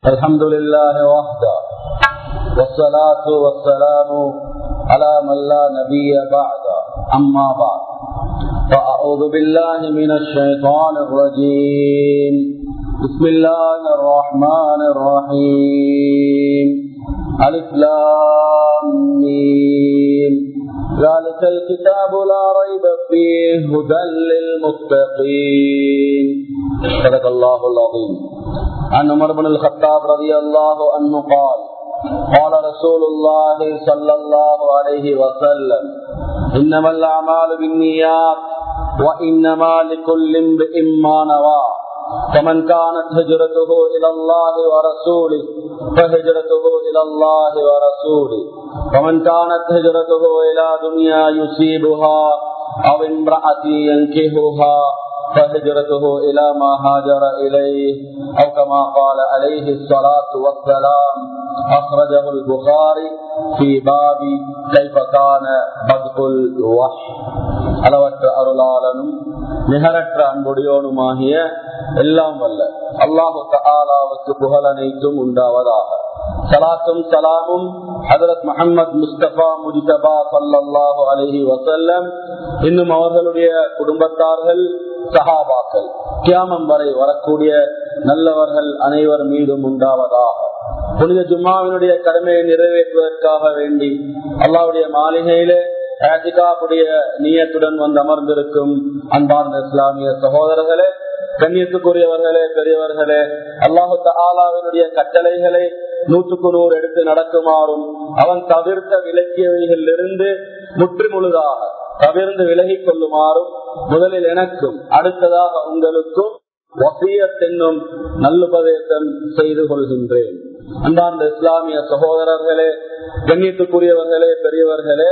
الحمد لله وحده والصلاة والسلام على من لا نبي بعد أما بعد فأعوذ بالله من الشيطان الرجيم بسم الله الرحمن الرحيم ألف لام ميم ذلك الكتاب لا ريب فيه هدى للمتقين صدق الله العظيم عن عمر بن الخطاب رضي الله عنه قال قال رسول الله صلى الله عليه وسلم إنما الأعمال بالنيات وإنما لكل امرئ ما نوى فمن كانت هجرته إلى الله ورسوله فهجرته إلى الله ورسوله ومن كانت هجرته إلى دنيا يصيبها أو امرأة ينكهها فهجرته إلى ما هاجر إليه أو كما قال عليه الصلاة والسلام أخرجه البخاري في باب كيف كان بدء الوحي அளவற்ற அருளாளனும் நிகரற்ற அன்புடையோனுமாகிய எல்லாம் வல்ல அல்லாஹு தாலாவுக்கு புகழ் அனைத்தும் உண்டாவதாக சலாத்தும் சலாமும் ஹதரத் முகமது முஸ்தபா முஜிதபா சல்லாஹு அலஹி வசல்லம் இன்னும் அவர்களுடைய குடும்பத்தார்கள் சஹாபாக்கள் கியாமம் வரை வரக்கூடிய நல்லவர்கள் அனைவர் மீதும் உண்டாவதாக புனித ஜும்மாவினுடைய கடமையை நிறைவேற்றுவதற்காக வேண்டி அல்லாவுடைய மாளிகையிலே ஆசிகாவுடைய நீயத்துடன் வந்து அமர்ந்திருக்கும் அன்பார்ந்த இஸ்லாமிய சகோதரர்களே கண்ணியத்துக்குரியவர்களே பெரியவர்களே அல்லாஹு ஆலாவினுடைய கட்டளைகளை நூற்றுக்கு நூறு எடுத்து நடக்குமாறும் அவன் தவிர்த்த விலக்கியவைகளில் இருந்து முற்று முழுதாக தவிர்ந்து விலகிக் கொள்ளுமாறும் முதலில் எனக்கும் அடுத்ததாக உங்களுக்கும் வசியத்தென்னும் நல்லுபதேசம் செய்து கொள்கின்றேன் அன்பார்ந்த இஸ்லாமிய சகோதரர்களே கண்ணியத்துக்குரியவர்களே பெரியவர்களே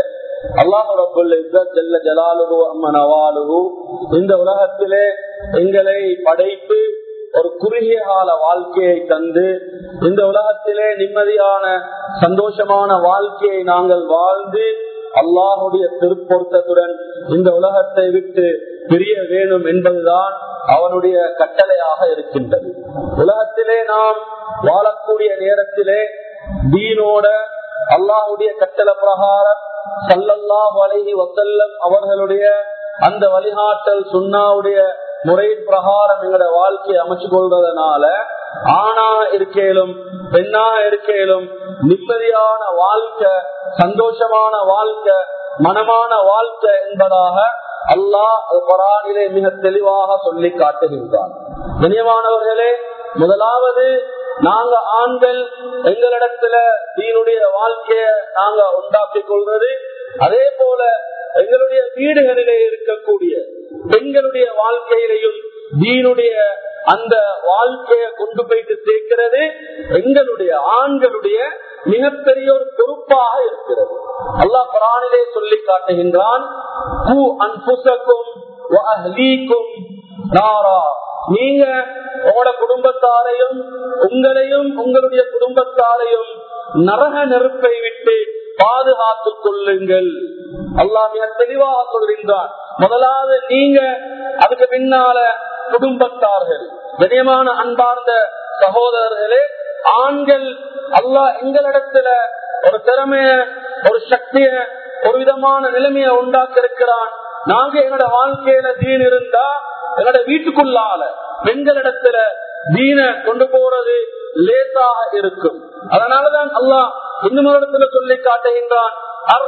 இந்த உலகத்திலே எங்களை படைத்து ஒரு குறுகிய கால வாழ்க்கையை தந்து இந்த உலகத்திலே நிம்மதியான சந்தோஷமான வாழ்க்கையை நாங்கள் வாழ்ந்து அல்லாஹுடைய திருப்பொருத்தத்துடன் இந்த உலகத்தை விட்டு பிரிய வேணும் என்பதுதான் அவனுடைய கட்டளையாக இருக்கின்றது உலகத்திலே நாம் வாழக்கூடிய நேரத்திலே தீனோட அல்லாஹுடைய கட்டளை பிரகாரம் சல்லல்லாஹு அலைஹி வசல்லம் அவர்களுடைய அந்த வழிகாட்டல் சுண்ணாவுடைய முறை பிரகாரம் எங்களோட வாழ்க்கையை அமைச்சு கொள்றதுனால ஆணா இருக்கேலும் பெண்ணா இருக்கேலும் நிம்மதியான வாழ்க்கை சந்தோஷமான வாழ்க்கை மனமான வாழ்க்கை என்பதாக அல்லாஹ் பரானிலே மிக தெளிவாக சொல்லி காட்டுகின்றான் கண்ணியமானவர்களே முதலாவது நாங்க ஆண்கள் எங்களிடத்துல தீனுடைய வாழ்க்கைய நாங்க உண்டாக்கி கொள்வது அதே போல எங்களுடைய வீடுகளிலே இருக்கக்கூடிய பெண்களுடைய வாழ்க்கையிலையும் தீனுடைய அந்த வாழ்க்கையை கொண்டு போயிட்டு சேர்க்கிறது எங்களுடைய ஆண்களுடைய மிகப்பெரிய ஒரு பொறுப்பாக இருக்கிறது அல்லாஹ் பரானிலே சொல்லி காட்டுகின்றான் நீங்க உங்களோட குடும்பத்தாரையும் உங்களையும் உங்களுடைய குடும்பத்தாரையும் நரக நெருப்பை விட்டு பாதுகாத்துக் கொள்ளுங்கள் அல்லாஹ் மிக தெளிவாக சொல்கின்றான் முதலாவது நீங்க அதுக்கு பின்னால குடும்பத்தார்கள் கனியமான அன்பார்ந்த சகோதரர்களே ஆண்கள் அல்லாஹ் எங்களிடத்துல ஒரு திறமைய ஒரு சக்திய ஒரு விதமான நிலைமையை உண்டாக்க இருக்கிறான் நாங்க எங்களோட வாழ்க்கையில தீன் இருந்தா எங்களோட வீட்டுக்குள்ளால பெண்களிடத்துல தீன கொண்டு போறது லேசாக இருக்கும் அதனாலதான் அல்லாஹ் இன்னும் இடத்துல சொல்லி காட்டுகின்றான்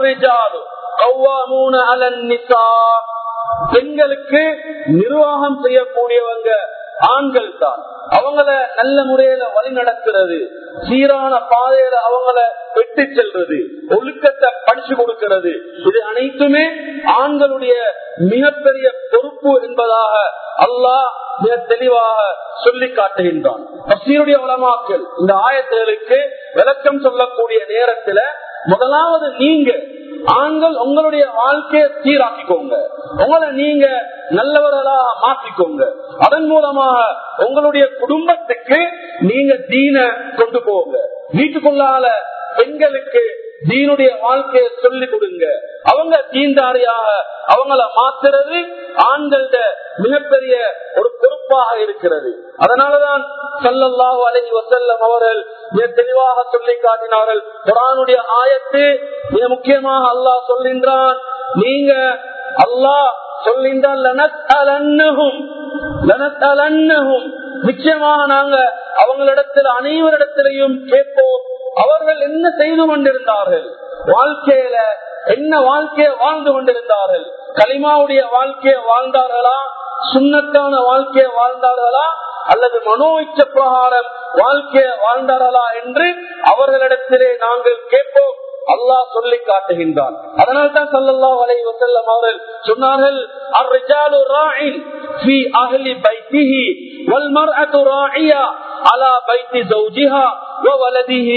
பெண்களுக்கு நிர்வாகம் செய்யக்கூடியவங்க ஆண்கள் தான் அவங்கள நல்ல முறையில வழி நடக்கிறது சீரான பாதையில அவங்கள வெட்டி செல்றது ஒழுக்கத்தை படிச்சு கொடுக்கிறது இது அனைத்துமே ஆண்களுடைய மிகப்பெரிய பொறுப்பு என்பதாக அல்லாஹ் மிக தெளிவாக சொல்லி காட்டுகின்றான் பசீருடைய உலமாக்கள் இந்த ஆயத்தர்களுக்கு விளக்கம் சொல்லக்கூடிய நேரத்துல முதலாவது நீங்க ஆண்கள் உங்களுடைய வாழ்க்கையை சீராக்கிக்கோங்க உங்களை நீங்க நல்லவர்களாக மாற்றிக்கோங்க அதன் மூலமாக உங்களுடைய குடும்பத்துக்கு நீங்க தீன கொண்டு போங்க வீட்டுக்குள்ளால பெண்களுக்கு தீனுடைய வாழ்க்கையை சொல்லி கொடுங்க அவங்க தீண்டாரியாக அவங்கள மாத்துறது ஆண்கள மிகப்பெரிய ஒரு பொறுப்பாக இருக்கிறது அதனாலதான் சல்லல்லாஹு அலைஹி வசல்லம் அவர்கள் மிக தெளிவாக சொல்லி காட்டினார்கள் குரானுடைய ஆயத்து மிக முக்கியமாக அல்லாஹ் சொல்கின்றான் நீங்க அல்லாஹ் சொல்கின்றான் நிச்சயமாக நாங்க அவங்களிடத்தில் அனைவரிடத்திலையும் கேட்போம் அவர்கள் என்ன செய்து கொண்டிருந்தார்கள் வாழ்க்கையில என்ன வாழ்க்கையை வாழ்ந்து கொண்டிருந்தார்கள் களிமாவுடைய வாழ்க்கையை வாழ்ந்தார்களா சுண்ணத்தான வாழ்க்கையை வாழ்ந்தார்களா அல்லது மனோயிச்ச பிரகாரம் வாழ்க்கையை வாழ்ந்தார்களா என்று அவர்களிடத்திலே நாங்கள் கேட்போம் அல்லாஹ் சொல்லி காட்டுகின்றான் அதனால் தான் சல்லல்லா அலை வசல்லம் அவர்கள் சொன்னார்கள் الرجال راع في اهل بيته والمرأة راعية على بيت زوجها وولده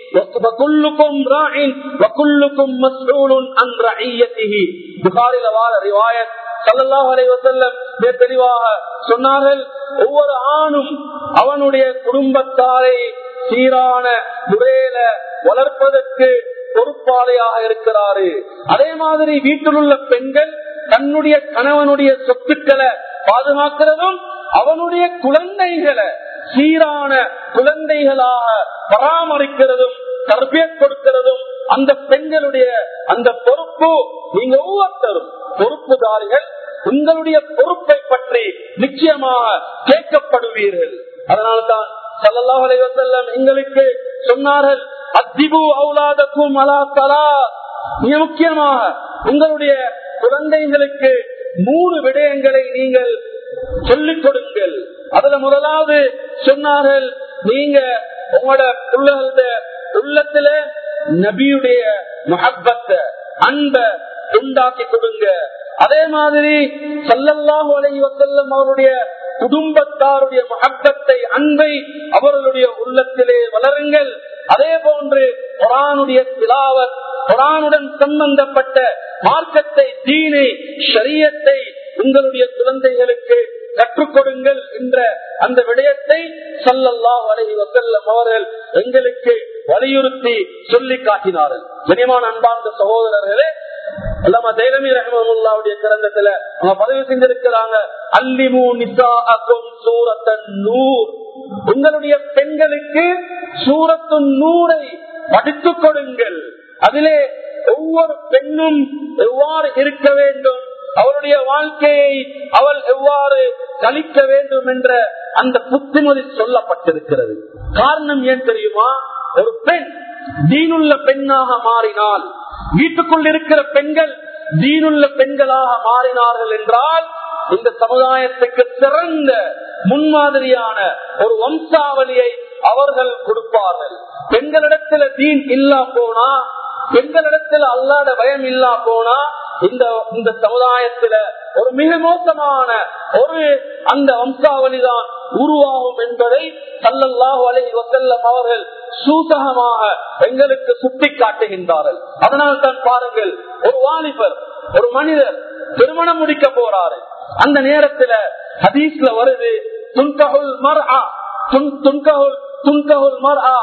وكلكم راع وكلكم مسؤول عن رعيته புகாரில வார ரிவாயத் சல்லல்லாஹு அலைஹி வஸல்லம் மிக தெளிவாக சொன்னார்கள் ஒவ்வொரு ஆணும் அவனுடைய குடும்பத்தாரை சீரான முறையில வளர்ப்பதற்கு பொறுப்பாளையாக இருக்கிறாரு அதே மாதிரி வீட்டில் உள்ள பெண்கள் தன்னுடைய கணவனுடைய சொத்துக்களை பாதுகாக்கிறதும் அவனுடைய குழந்தைகளை சீரான குழந்தைகளாக பராமரிக்கிறதும் தர்பியத் கொடுக்கிறதும் அந்த பெண்களுடைய அந்த பொறுப்பு நீங்க ஒவ்வொருத்தரும் பொறுப்புதாரிகள் உங்களுடைய பொறுப்பை பற்றி நிச்சயமாக கேட்கப்படுவீர்கள் அதனால்தான் சல்லல்லாஹு அலைஹி வஸல்லம் எங்களுக்கு சொன்னார்கள் அத்திபு அவுலாதக்கும் அலா தலா மிக முக்கியமாக உங்களுடைய குழந்தைகளுக்கு மூணு விடயங்களை நீங்கள் சொல்லிக் கொடுங்கள் அதுல முதலாவது சொன்னார்கள் நீங்க உங்களோட பிள்ளைகள உள்ளத்துல நபியுடைய மஹப்பத்தை அன்ப உண்டாக்கி கொடுங்க அதே மாதிரி சல்லல்லாஹு அலைஹி வஸல்லம் அவருடைய குடும்பத்தாருடைய மகத்தத்தை அன்பை அவர்களுடைய உள்ளத்திலே வளருங்கள் அதே போன்று குரானுடைய திலாவத் குரானுடன் சம்பந்தப்பட்ட மார்க்கத்தை தீனை ஷரியத்தை உங்களுடைய குழந்தைகளுக்கு கற்றுக் கொடுங்கள் என்ற அந்த விடயத்தை சல்லல்லாஹு அலைஹி வஸல்லம் அவர்கள் எங்களுக்கு வலியுறுத்தி சொல்லி காட்டினார்கள் கனிமான அன்பார்ந்த சகோதரர்களே அல்லாம தைரமி ரஹமுல்லாவுடைய கிரந்தத்துல அவங்க பதிவு செஞ்சிருக்கிறாங்க அல்லிமு நிசாஅக்கும் சூரத்தன் நூர் உங்களுடைய பெண்களுக்கு சூரத்து நூரை படித்துக் கொடுங்கள் அதிலே ஒவ்வொரு பெண்ணும் எவ்வாறு இருக்க வேண்டும் அவருடைய வாழ்க்கையை அவள் எவ்வாறு கழிக்க வேண்டும் என்ற அந்த புத்திமதி சொல்லப்பட்டிருக்கிறது காரணம் ஏன் தெரியுமா ஒரு பெண் தீனுள்ள பெண்ணாக மாறினால் வீட்டுக்குள் இருக்கிற பெண்கள் தீனுள்ள பெண்களாக மாறினார்கள் என்றால் இந்த சமுதாயத்துக்கு சிறந்த முன்மாதிரியான ஒரு வம்சாவளியை அவர்கள் கொடுப்பார்கள் பெண்களிடத்துல தீன் இல்லா போனா பெண்களிடத்துல அல்லாத பயம் இல்லா போனா இந்த இந்த சமுதாயத்துல ஒரு மிக மோசமான ஒரு அந்த வம்சாவளிதான் உருவாகும் என்பதை சல்லல்லாஹு அலைஹி வசல்லம் அவர்கள் சூசகமாக எங்களுக்கு சுட்டி காட்டுகின்றார்கள் அதனால் தான் பாருங்கள் ஒரு வாலிபர் ஒரு மனிதர் திருமணம் முடிக்க போறாரு அந்த நேரத்துல ஹதீஸ்ல வருது துன்கஹுல் மர்ஆ துன்கஹுல் துன்கஹுல் மர்ஆ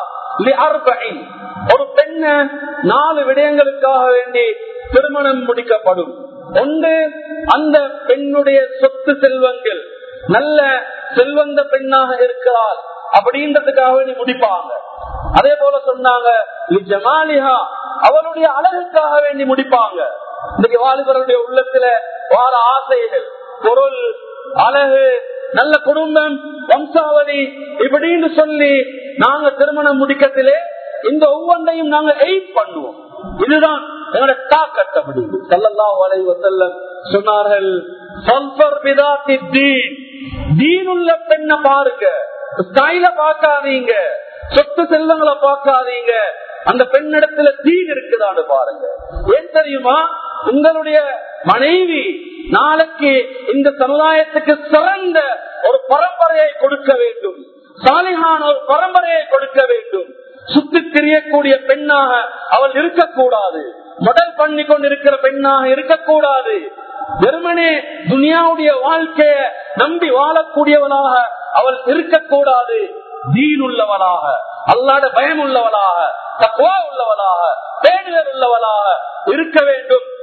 ஒரு பெண்ண நாலு விடயங்களுக்காக வேண்டி திருமணம் முடிக்கப்படும் ஒன்று அந்த பெண்ணுடைய சொத்து செல்வங்கள் நல்ல செல்வந்த பெண்ணாக இருக்கிறாள் அப்படின்றதுக்காக வேண்டி முடிப்பாங்க அதே போல சொன்னாங்க ஜமாலிஹா அவளுடைய அழகுக்காக வேண்டி முடிப்பாங்க இன்னைக்கு வாலிபருடைய உள்ளத்துல வார ஆசைகள் பொருள் அழகு நல்ல குடும்பம் வம்சாவளி இப்படின்னு சொல்லி நாங்க திருமணம் முடிக்கத்திலே இந்த ஒவ்வொன்றையும் நாங்க எய்ட் பண்ணுவோம் இதுதான் எங்களோட தாக்கத்தை முடிவு சல்லல்லா வளைவ செல்லம் சொன்னார்கள் தீனுள்ள பெண்ணை பாருங்க ஸ்டைல பாக்காதீங்க சொத்து செல்வங்களை பார்க்காதீங்க அந்த பெண்ணிடத்துல தீன் இருக்குதான்னு பாருங்க ஏன் தெரியுமா உங்களுடைய மனைவி நாளைக்கு இந்த சமுதாயத்துக்கு சிறந்த ஒரு பரம்பரையை கொடுக்க வேண்டும் சாலிகான ஒரு பரம்பரையை கொடுக்க வேண்டும் சுத்தி திரியக்கூடிய பெண்ணாக அவள் இருக்கக்கூடாது மடல் பண்ணி கொண்டிருக்கிற பெண்ணாக இருக்கக்கூடாது வெறுமனே துனியாவுடைய வாழ்க்கைய நம்பி வாழக்கூடியவளாக அவள் இருக்கக்கூடாது தீன் உள்ளவளாக அல்லாட பயம் உள்ளவளாக தக்குவா உள்ளவளாக பேணுதல் உள்ளவளாக இருக்க வேண்டும்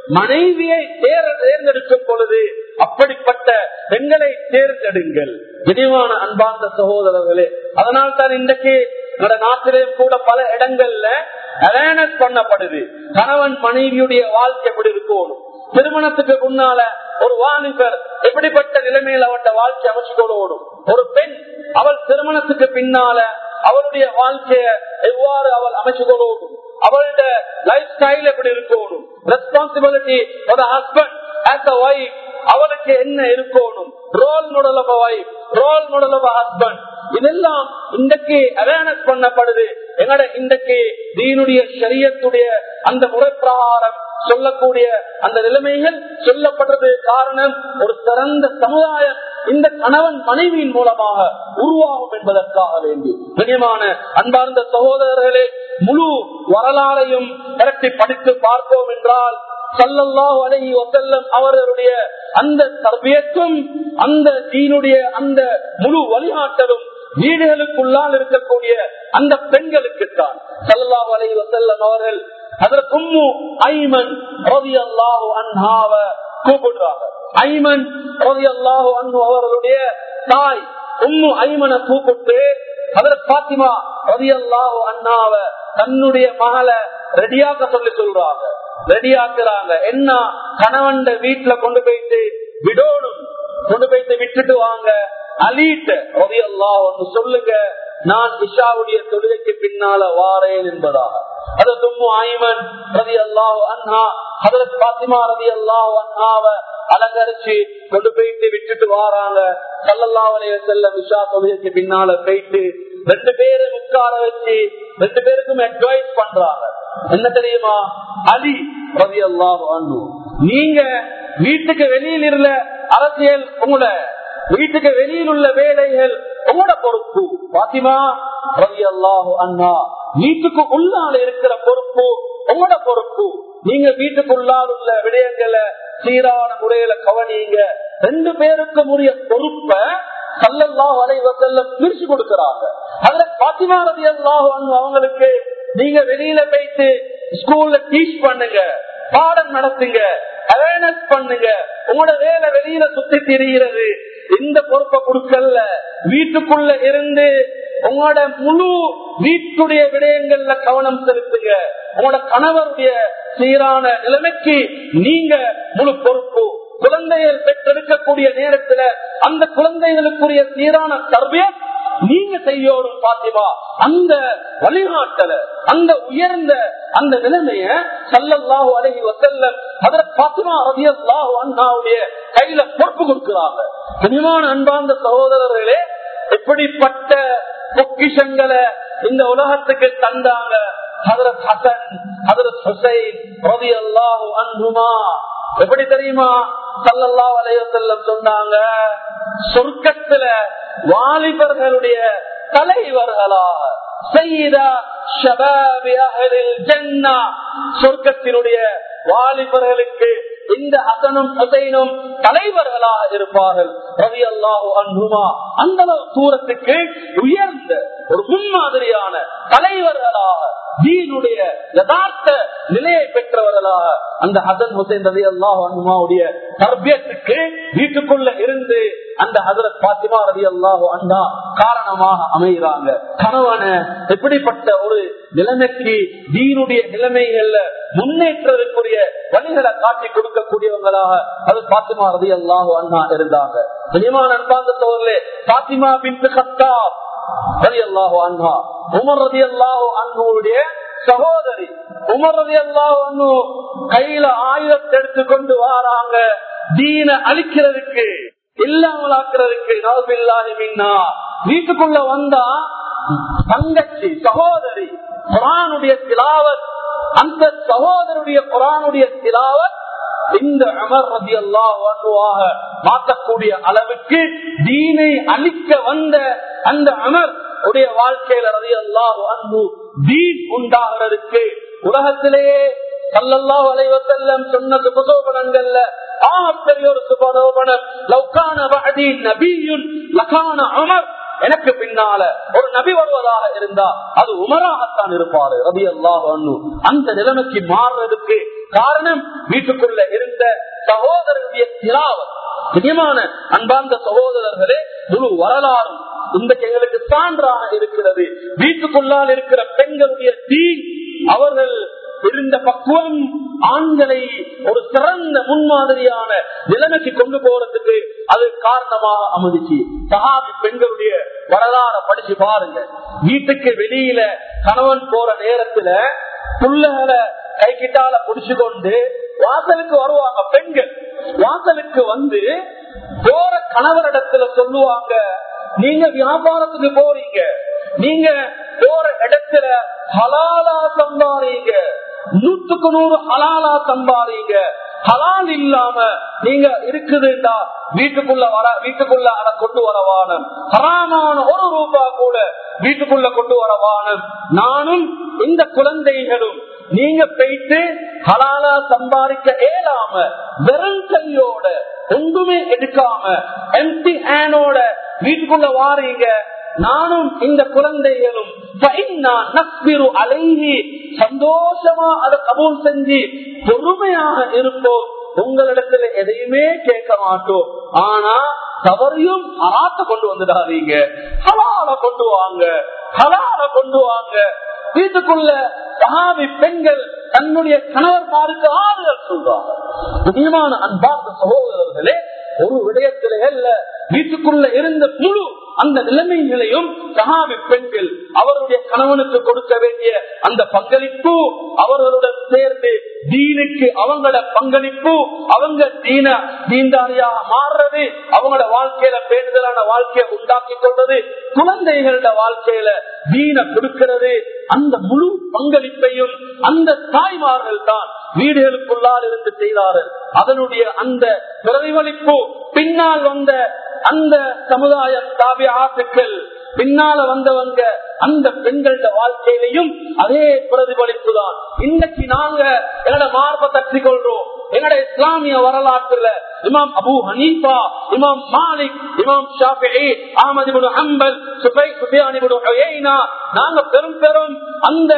மனைவியை தேர்- தேர்ந்தெடுக்கும் பொழுது அப்படிப்பட்ட பெண்களை தேர்ந்தெடுங்கள் விரிவான அன்பார்ந்த சகோதரர்களே அதனால் தான் இன்றைக்கு நம்ம நாட்டிலே கூட பல இடங்கள்ல அவேர்னஸ் பண்ணப்படுது கணவன் மனைவியுடைய வாழ்க்கை எப்படி இருக்கணும் திருமணத்துக்கு முன்னால ஒரு வாலிபர் எப்படிப்பட்ட நிலைமையில் அவட்ட வாழ்க்கை அமைச்சு கொள்ளணும் ஒரு பெண் அவள் திருமணத்துக்கு பின்னால அவளுடைய வாழ்க்கைய எவ்வாறு அவள் அமைச்சு கொள்ளணும் அவளோட லைஃப் ஸ்டைல் எப்படி இருக்கணும் ரெஸ்பான்சிபிலிட்டி ஒரு ஹஸ்பண்ட் ஆஸ் அ ஒய்ஃப் அவளுக்கு என்ன இருக்கணும் role model of wife role model of husband இதெல்லாம் இன்றைக்கு அவேர்னஸ் பண்ணப்படுது எங்கட இன்றைக்கு தீனுடைய சரியத்துடைய அந்த முறை பிரகாரம் சொல்லக்கூடிய அந்த நிலைமைகள் சொல்லப்படுறது காரணம் ஒரு சிறந்த சமுதாயம் இந்த கணவன் மனைவியின் மூலமாக உருவாகும் என்பதற்காக வேண்டி கண்ணியமான அன்பார்ந்த சகோதரர்களே முழு வரலாறையும் திரட்டி படித்து பார்த்தோம் என்றால் சல்லல்லாஹு அலைஹி வஸல்லம் அவர்களுடைய அந்த தர்பியத்தும் அந்த தீனுடைய அந்த முழு வழிகாட்டலும் வீடுகளுக்குள்ளால் இருக்கக்கூடிய அந்த பெண்களுக்குத்தான் சல்லல்லாஹு அலைஹி வஸல்லம் அவர்கள் அதற்கு உம்மு ஐமன் ரலியல்லாஹு அன்ஹாவ கூப்பிடுறாங்க ஐமன் ரலியல்லாஹு அன்ஹு அவர்களுடைய தாய் உம்மு ஐமனை கூப்பிட்டு அதற்கு பாத்திமா ரலியல்லாஹு அன்ஹாவ தன்னுடைய மகளை ரெடியாக்க சொல்லி சொல்றாங்க ரெடியாக்குறாங்க என்ன கணவன் வீட்டுல கொண்டு போயிட்டு விடோடும் கொண்டு போயிட்டு விட்டுட்டு வாங்க அலீட்ட ரலியல்லாஹு அன்ஹு சொல்லுங்க நான் இஷாவுடைய தொழுகைக்கு பின்னால வாரேன் என்பதாக அது தும்மு ஆய்மன் ரதி அல்லாஹு அண்ணா அதற்கு பாத்திமா ரதி அல்லாஹு அண்ணாவ அலங்கரிச்சு கொண்டு போயிட்டு விட்டுட்டு வாராங்க சல்லல்லாவலைய செல்ல விஷா தொழுகைக்கு பின்னால போயிட்டு ரெண்டு பேரும் உட்கார வச்சு ரெண்டு பேருக்கும் அட்வைஸ் பண்றாங்க என்ன தெரியுமா அலி ரதி அல்லாஹு அண்ணு நீங்க வீட்டுக்கு வெளியில் இருந்த அரசியல் உங்களை வீட்டுக்கு வெளியில் உள்ள வேலைகள் உங்களோட பொறுப்பு பாத்திமா ரவி அல்லாஹு அண்ணா வீட்டுக்கு உள்ளால இருக்கிற பொறுப்பு உங்களோட பொறுப்பு நீங்க வீட்டுக்குள்ளால் உள்ள விடயங்களை சீரான முறையில கவனிங்க ரெண்டு பேருக்கும் உரிய பொறுப்ப சல்லல்லாஹு அலைஹி வஸல்லம் பிரிச்சு கொடுக்கறாங்க அதுல பாத்திமா ரவி அல்லாஹு அண்ணு அவங்களுக்கு நீங்க வெளியில போயிட்டு ஸ்கூல்ல டீச் பண்ணுங்க பாடம் நடத்துங்க அவேர்னஸ் பண்ணுங்க உங்களோட வேலை வெளியில சுத்தி திரிகிறது இந்த பொறுப்பை கொடுக்கல வீட்டுக்குள்ள இருந்து உங்களோட முழு வீட்டுடைய விடயங்கள்ல கவனம் செலுத்துங்க உங்களோட கணவருடைய சீரான நிலைமைக்கு நீங்க முழு பொறுப்பு குழந்தைகள் பெற்றெடுக்கக்கூடிய நேரத்துல அந்த குழந்தைகளுக்குரிய சீரான தர்பிய நீங்க செய்யோடும் பாத்திமா அந்த வழிகாட்டல அந்த உயர்ந்த அந்த நிலைமைய சல்லல்லாஹு அலஹி வசல்லம் அதற்கு பாத்திமா ரதியல்லாஹு அண்ணாவுடைய கையில பொறுப்பு கொடுக்கிறாங்க கனிமான அன்பார்ந்த சகோதரர்களே எப்படிப்பட்ட பொக்கிஷங்களை இந்த உலகத்துக்கு தந்தாங்க ஹதரத் ஹசன் ஹதரத் ஹுசைன் ரவி அல்லாஹு அன்புமா எப்படி தெரியுமா சல்லல்லா வலையத்தல்லம் சொன்னாங்க சொர்க்கத்துல வாலிபர்களுடைய தலைவர்களாக செய்தா ஷபாபி அஹலில் ஜன்னா சொர்க்கத்தினுடைய வாலிபர்களுக்கு இந்த அசனும் ஹுசைனும் தலைவர்களாக இருப்பார்கள் ரவி அல்லாஹு அன்புமா அந்த அளவு தூரத்துக்கு உயர்ந்த ஒரு முன்மாதிரியான தலைவர்களாக தீனுடைய யதார்த்த நிலையை பெற்றவர்களாக அந்த ஹசன் ஹுசைன் ரவி அல்லாஹு அன்புமாவுடைய தர்பியத்துக்கு வீட்டுக்குள்ள இருந்து அந்த ஹசரத் பாத்திமா ரவி அல்லாஹு அண்ணா காரணமாக அமைகிறாங்க கணவன எப்படிப்பட்ட ஒரு நிலைமைக்கு தீனுடைய நிலைமைகள்ல முன்னேற்றத்திற்குரிய வழிகளை காட்டி கொடுக்கக்கூடியவங்களாக அது பாத்திமா ரவி அல்லாஹு அண்ணா இருந்தாங்க கனிமான அன்பாந்த சோழர்களே பாத்திமா பின் கத்தாப் ரவி அல்லாஹு அண்ணா உமர் ரவி அல்லாஹு அன்னுடைய சகோதரி உமர் ரவி அல்லாஹு அண்ணு கையில ஆயுதத்தை எடுத்து கொண்டு வாராங்க தீன அழிக்கிறதுக்கு இல்லாமலாக்குறதுக்கு நவபில்லாஹி மின்னா வீட்டுக்குள்ள வந்தா தங்கச்சி சகோதரி குரானுடைய திலாவத் அந்த சகோதரனுடைய குரானுடைய திலாவத் இந்த அமர் ரதி அல்லாஹ் மாற்றக்கூடிய அளவுக்கு தீனை அழிக்க வந்த அந்த அமர் உடைய வாழ்க்கையில ரதி அல்லாஹ் அன்பு தீன் உண்டாகிறதுக்கு உலகத்திலேயே சல்லல்லாஹு அலைஹி வஸல்லம் சொன்ன சுபசோபனங்கள்ல ஆகப்பெரிய ஒரு சுபசோபனம் லவ்கான பஅதி நபியுன் லகான உமர் எனக்கு பின்னால ஒரு நபி வருவதாக இருந்தா அது உமராகத்தான் இருப்பாரு ரபி அல்லாஹ் அந்த நிலைமைக்கு மாறுறதுக்கு காரணம் வீட்டுக்குள்ள இருந்த சகோதரருடைய திலாவம் நிஜமான அன்பார்ந்த சகோதரர்களே முழு வரலாறும் இன்றைக்கு எங்களுக்கு சான்றாக இருக்கிறது வீட்டுக்குள்ளால் இருக்கிற பெண்களுடைய தீ அவர்கள் இருந்த பக்குவம் ஆண்களை ஒரு சிறந்த முன்மாதிரியான நிலைமைக்கு கொண்டு போறதுக்கு அது காரணமாக அமைதிச்சு சகாபி பெண்களுடைய வரலாற படிச்சு பாருங்க வீட்டுக்கு வெளியில கணவன் போற நேரத்துல புள்ளகளை கைக்கிட்டால புடிச்சு கொண்டு வாசலுக்கு வருவாங்க பெண்கள் வாசலுக்கு வந்து போற கணவரிடத்துல சொல்லுவாங்க நீங்க வியாபாரத்துக்கு போறீங்க நீங்க போற இடத்துல ஹலாலா சம்பாறீங்க நூற்றுக்கு நூறு ஹலாலா சம்பாறீங்க ஹலால் இல்லாம நீங்க இருக்குதுண்டா வீட்டுக்குள்ள வர வீட்டுக்குள்ள அதை கொண்டு வரவான ஹராமான ஒரு ரூபா கூட வீட்டுக்குள்ள கொண்டு வரவான நானும் இந்த குழந்தைகளும் நீங்க போயிட்டு ஹலாலா சம்பாதிக்க ஏலாம வெறும் கையோட ஒன்றுமே எடுக்காம எம்டி ஹேனோட வீட்டுக்குள்ள வாரீங்க நானும் இந்த குழந்தைகளும் அழகி சந்தோஷமா அதை கபூல் செஞ்சு பொறுமையாக இருப்போம் உங்களிடத்துல எதையுமே கேட்க மாட்டோம் ஆனா தவறையும் ஹராத்த கொண்டு வந்துடாதீங்க ஹலால கொண்டு வாங்க ஹலால கொண்டு வாங்க வீட்டுக்குள்ள சகாவி பெண்கள் தன்னுடைய கணவர்மாருக்கு ஆறுதல் சொல்றாங்க முக்கியமான அன்பார்ந்த சகோதரர்களே ஒரு விடயத்திலே அல்ல வீட்டுக்குள்ள இருந்த முழு அந்த நிலைமைகளையும் சகாவி பெண்கள் அவருடைய கணவனுக்கு கொடுக்க வேண்டிய அந்த பங்களிப்பு அவர்களுடன் சேர்ந்து தீனுக்கு அவங்களோட பங்களிப்பு அவங்க தீன தீண்டாரியாக மாறுறது அவங்களோட வாழ்க்கையில பேணுதலான வாழ்க்கையை உண்டாக்கி கொள்றது குழந்தைகளோட வாழ்க்கையில தீன கொடுக்கிறது அந்த முழு பங்களிப்பையும் அந்த தாய்மார்கள் தான் வீடுகளுக்குள்ளால் இருந்து செய்தார்கள் அதனுடைய அந்த பிரதிபலிப்பு பின்னால் வந்த அந்த சமுதாய தாபிய ஆத்துக்கள் பின்னால வந்தவங்க அந்த பெண்களோட வாழ்க்கையிலையும் அதே பிரதிபலிப்பு தான் இன்னைக்கு நாங்க எங்களோட மார்பை தட்டி கொள்றோம் எங்களோட இஸ்லாமிய வரலாற்றுல இமாம் அபு ஹனீஃபா இமாம் மாலிக் இமாம் ஷாஃபி அஹமது அம்பல் சுபை சுபியானி நாங்க பெரும் பெரும் அந்த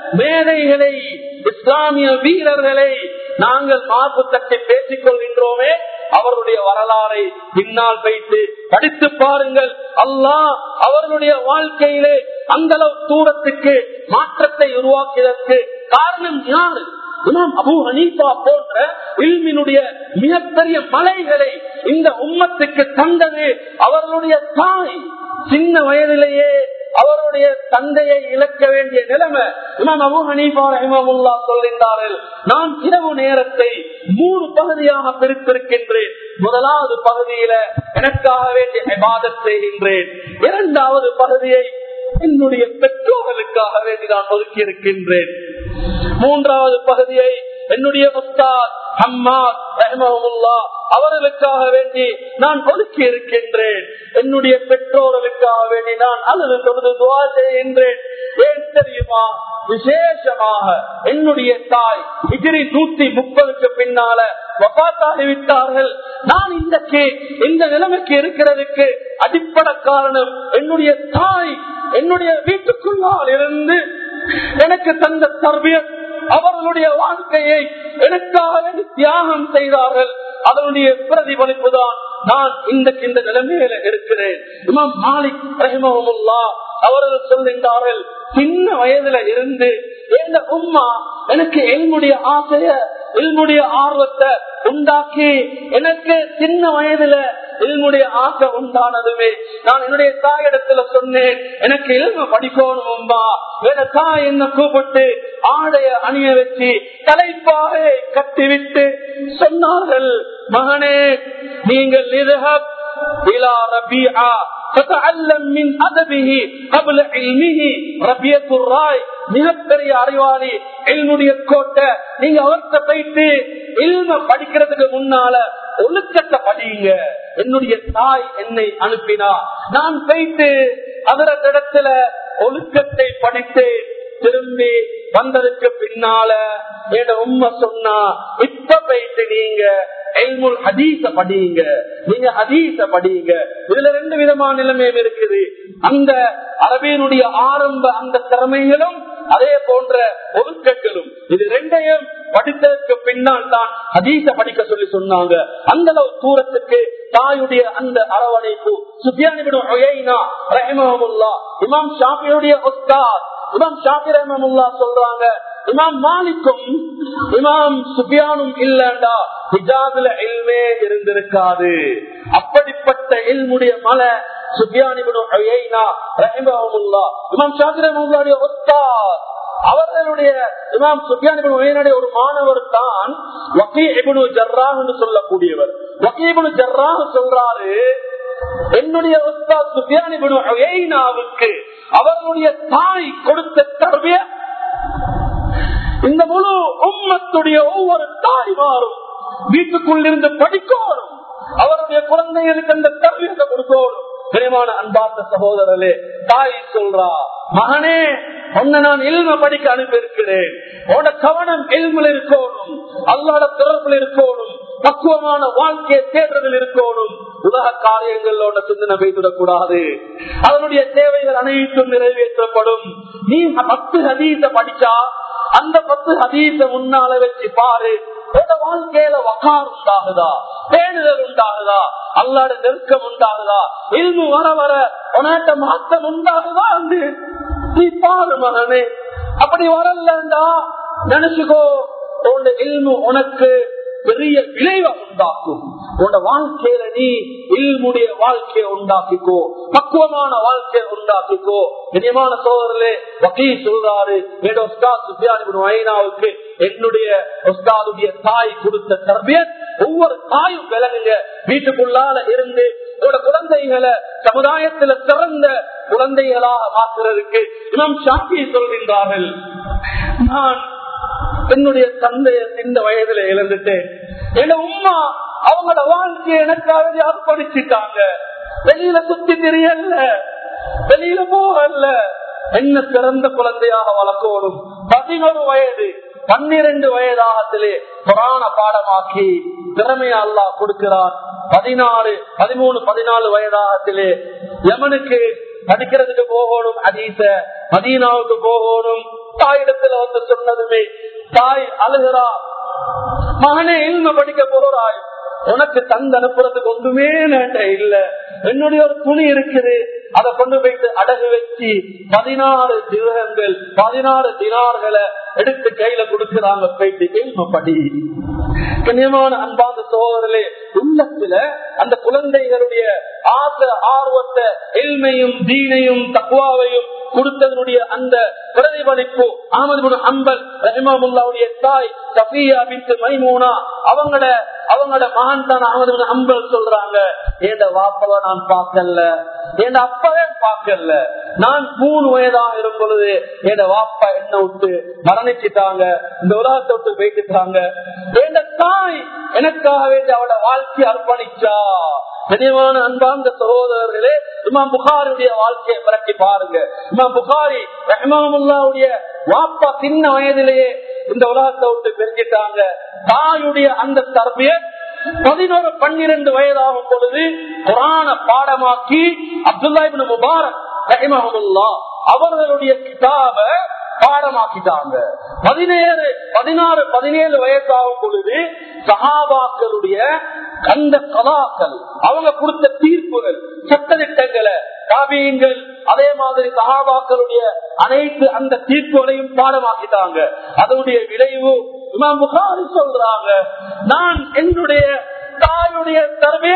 மேதைகளை இஸ்லாமிய வீரர்களை நாங்கள் மார்பு தட்டி பேசிக் கொள்கின்றோமே அவருடைய வரலாறை பின்னால் வைத்து படித்து பாருங்கள் அல்லாஹ் அவர்களுடைய வாழ்க்கையிலே அந்த அளவு தூரத்துக்கு மாற்றத்தை உருவாக்கியதற்கு காரணம் யாரு இமாம் அபு ஹனீஃபா போன்ற இல்மினுடைய மிகப்பெரிய மலைகளை இந்த உம்மத்துக்கு தந்தது அவர்களுடைய தாய் சின்ன வயதிலேயே அவருடைய தந்தையை இழக்க வேண்டிய நிலைமை இமாம் அபு ஹனீஃபா ரஹிமமுல்லா சொல்கின்றார்கள் நான் இரவு நேரத்தை மூணு பகுதியாக பிரித்திருக்கின்றேன் முதலாவது பகுதியில எனக்காக வேண்டிய இபாதத் செய்கின்றேன் இரண்டாவது பகுதியை என்னுடைய பெற்றோர்களுக்காக வேண்டி நான் ஒதுக்கி இருக்கின்றேன் மூன்றாவது பகுதியை என்னுடைய முஸ்தாத் ஹம்மாத் ரஹ்மஹுல்லா அவர்களுக்காக வேண்டி நான் ஒதுக்கி இருக்கின்றேன் என்னுடைய பெற்றோர்களுக்காக வேண்டி நான் அழுது தொழுது துவா செய்கின்றேன் ஏன் தெரியுமா விசேஷமாக என்னுடைய தாய் இதிரி நூத்தி முப்பதுக்கு பின்னால வபாத்தாகிவிட்டார்கள் நான் இன்றைக்கு இந்த நிலைமைக்கு இருக்கிறதுக்கு அடிப்படை காரணம் என்னுடைய தாய் என்னுடைய வீட்டுக்குள்ளால் இருந்து எனக்கு தந்த தர்பியத் அவர்களுடைய வாழ்க்கையை எனக்காக வேண்டி தியாகம் செய்தார்கள் அதனுடைய பிரதிபலிப்பு தான் நான் இன்றைக்கு இந்த நிலைமையில இருக்கிறேன் இமாம் மாலிக் ரஹிமஹமுல்லா அவர்கள் சொல்கின்றார்கள் சின்ன வயதுல இருந்து எந்த உம்மா எனக்கு என்னுடைய ஆசைய என்னுடைய ஆர்வத்தை உண்டாக்கி எனக்கு சின்ன வயதுல என்னுடைய ஆசை உண்டானதுமே நான் என்னுடைய தாயிடத்துல சொன்னேன் எனக்கு இல்ம படிக்கணும்பா வேற தாய் என்ன கூப்பிட்டு ஆடைய அணிய வச்சு தலைப்பாக கட்டிவிட்டு சொன்னார்கள் மகனே நீங்கள் நிதஹப் இலா ரபியா فتعلم من أدبه قبل علمه ربية الراي மிகப்பெரிய அறிவாளி எல்முடைய கோட்டை நீங்க அவர்கிட்ட போயிட்டு இல்ம படிக்கிறதுக்கு முன்னால ஒழுக்கத்தை படியுங்க என்னுடைய தாய் என்னை அனுப்பினா நான் போயிட்டு அதரது இடத்துல ஒழுக்கத்தை படித்து திரும்பி வந்ததுக்கு பின்னால என் உண்மை சொன்னா இப்ப போயிட்டு நீங்க எல்முல் ஹதீச படியுங்க நீங்க ஹதீச படியுங்க இதுல ரெண்டு விதமான நிலைமையும் இருக்குது அந்த அரபியனுடைய ஆரம்ப அந்த திறமைகளும் அதே போன்ற ஒழுக்கங்களும் இது ரெண்டையும் படித்ததற்கு பின்னால் தான் ஹதீச படிக்க சொல்லி சொன்னாங்க அந்த அளவு தூரத்துக்கு தாயுடைய அந்த அரவணைப்பு இமாம் ஷாஃபியுடைய உஸ்தாத் இமாம் ஷாஃபி ரஹமுல்லா சொல்றாங்க இமாம் மாலிக்கும் இமாம் சுபியானும் இல்லண்டா ஹிஜாதுல இல்மே இருந்திருக்காது அப்படிப்பட்ட இல்முடைய மலை இமாம் ஷாஃபி ரஹமுல்லாவுடைய உஸ்தாத் அவர்களுடைய இமாம் சுஃபியானுடைய ஒரு மாணவர் தான் வக்கீபுனு ஜர்ராஹ் என்று சொல்லக்கூடியவர் வக்கீபுனு ஜர்ராஹ் சொல்றாரு என்னுடைய உஸ்தாத் சுஃபியானுக்கு அவர்களுடைய தாய் கொடுத்த தர்பிய இந்த முழு உம்மத்துடைய ஒவ்வொரு தாய்மாரும் வீட்டுக்குள் இருந்து படிக்கணும் அவருடைய குழந்தைகளுக்கு அந்த தர்பியத்தை கொடுக்கணும் பிரியமான அன்பார்ந்த சகோதரர்களே தாய் சொல்றா மகனே உன்னை நான் இல்ம படிக்க அனுப்பியிருக்கிறேன் உன்னோட கவனம் எல்மில் இருக்கணும் அல்லாட தொடர்பில் இருக்கணும் பக்குவமான வாழ்க்கையை தேடுறதில் இருக்கணும் உலக காரியங்களோட சிந்தனை வைத்துடக்கூடாது அதனுடைய தேவைகள் அனைத்தும் நிறைவேற்றப்படும் நீ பத்து ஹதீச படிச்சா அந்த பத்து ஹதீச முன்னால வச்சு பாரு உங்க வாழ்க்கையில வக்கார் உண்டாகுதா பேணுதல் உண்டாகுதா அல்லாட நெருக்கம் உண்டாகுதா இல்மு வர வர உனட்ட மாற்றம் உண்டாகுதா வந்து நீ பாரு மகனே அப்படி வரலண்டா நினைச்சுக்கோ உன் இல்மு உனக்கு பெரிய விளைவை உண்டாக்கும் உன் வாழ்க்கையில நீ இல்முடைய வாழ்க்கையை உண்டாக்கிக்கோ பக்குவமான வாழ்க்கையை உண்டாக்கிக்கோ இனியமான சோதரிலே வக்கீல் சொல்றாரு ஐநாவுக்கு என்னுடைய உஸ்தாதுடைய தாய் கொடுத்த தர்பியத் ஒவ்வொரு தாயும் விலகுங்க வீட்டுக்குள்ளால இருந்து உங்களோட குழந்தைகளை சமுதாயத்துல சிறந்த குழந்தைகளாக மாற்றுறதுக்கு இனம் சாட்சியை சொல்கின்றார்கள் நான் என்னுடைய தந்தைய இந்த வயதுல இழந்துட்டேன் என் உமா அவங்களோட வாழ்க்கையை எனக்காக அர்ப்பணிச்சுட்டாங்க வெளியில சுத்தி தெரியல வெளியில போகல என்ன சிறந்த குழந்தையாக வளர்க்கணும் பதினொரு வயது பன்னிரண்டு வயதாகத்திலே புராண பாடமாக்கி திறமையா அல்லா கொடுக்கிறார் பதினாறு பதிமூணு பதினாலு வயதாகத்திலே யமனுக்கு படிக்கிறதுக்கு போகணும் அதீச மதீனாவுக்கு போகணும் தாயிடத்துல வந்து சொன்னதுமே தாய் அழுகிறா மகனே இல்ம படிக்க போறாய் உனக்கு தந்து அனுப்புறதுக்கு ஒன்றுமே நேட்ட இல்ல என்னுடைய ஒரு துணி இருக்குது அதை கொண்டு போயிட்டு அடகு வச்சு பதினாறு திரகங்கள் பதினாறு தினார்களை எடுத்து கையில கொடுக்கிறாங்க போயிட்டு இல்ம படி கண்ணியமான அன்பாந்த சோதரிலே உள்ளத்துல அந்த குழந்தைகளுடைய ஆசை ஆர்வத்தை எல்மையும் தீனையும் தக்குவாவையும் கொடுத்ததனுடைய அந்த பிரதிபலிப்பு அகமது அம்பல் ரஹிமாவுடைய தாய் சஃபியா பின் மைமூனா அவங்கள அவங்களோட மகன் தான் அகமது அம்பல் சொல்றாங்க ஏண்ட வாப்பவ நான் பார்க்கல என் அப்பவே பார்க்கல நான் மூணு வயதா இருக்கும் பொழுது என் வாப்பா என்ன விட்டு மரணிச்சுட்டாங்க இந்த உலகத்தை விட்டு போயிட்டுட்டாங்க என் தாய் எனக்காக வேண்டி அவளோட வாழ்க்கையை அர்ப்பணிச்சா கனிவான அன்பார்ந்த சகோதரர்களே இமாம் புகாரியுடைய வாழ்க்கையை பரட்டி பாருங்க இமாம் புகாரி ரஹ்மாமுல்லாவுடைய வாப்பா சின்ன வயதிலேயே இந்த உலகத்தை விட்டு பிரிஞ்சிட்டாங்க தாயுடைய அந்த தர்பிய பதினோரு பன்னிரண்டு வயதாகும் பொழுது குரான பாடமாக்கி அப்துல்லா இபின் முபாரக் ரஹிமஹமுல்லா அவர்களுடைய கிதாப பாடமாக்கிட்டாங்க பதினேழு பதினாறு பதினேழு வயசாகும் பொழுது சஹாபாக்களுடைய அந்த கலாக்கள் அவங்க கொடுத்த தீர்ப்புகள் சட்டத்திட்டங்களை காவியங்கள் அதே மாதிரி சகாபாக்களுடைய அனைத்து அந்த தீர்ப்புகளையும் பாடமாக்கிட்டாங்க அதனுடைய விளைவு இமாம் புகாரி சொல்றாங்க நான் என்னுடைய தாயுடைய தரவே